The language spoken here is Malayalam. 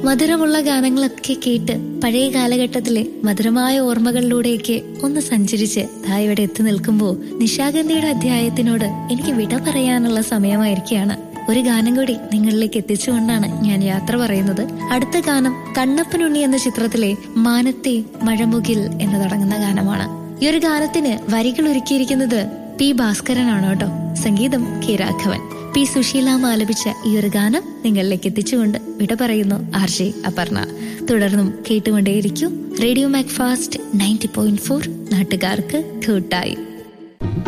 മധുരമുള്ള ഗാനങ്ങളൊക്കെ കേട്ട് പഴയ കാലഘട്ടത്തിലെ മധുരമായ ഓർമ്മകളിലൂടെയൊക്കെ ഒന്ന് സഞ്ചരിച്ച് ദാ ഇവിടെ എത്തി നിൽക്കുമ്പോൾ നിശാഗന്ധിയുടെ അധ്യായത്തിനോട് എനിക്ക് വിട പറയാനുള്ള സമയമായിരിക്കുകയാണ് ഒരു ഗാനം കൂടി നിങ്ങളിലേക്ക് എത്തിച്ചുകൊണ്ടാണ് ഞാൻ യാത്ര പറയുന്നത് അടുത്ത ഗാനം കണ്ണപ്പനുണ്ണി എന്ന ചിത്രത്തിലെ മാനത്തെ മഴമുകിൽ എന്ന് തുടങ്ങുന്ന ഗാനമാണ് ഈ ഒരു ഗാനത്തിന് വരികൾ ഒരുക്കിയിരിക്കുന്നത് പി ഭാസ്കരനാണ് കേട്ടോ സംഗീതം കെ രാഘവൻ പി സുശീലാമ ആലപിച്ച ഈ ഒരു ഗാനം നിങ്ങളിലേക്ക് എത്തിച്ചുകൊണ്ട് വിട പറയുന്നു ആർ ജെ അപർണ തുടർന്നും കേട്ടുകൊണ്ടേയിരിക്കും radio Mac fast ninety point four നാട്ടുകാർക്ക് കൂട്ടായി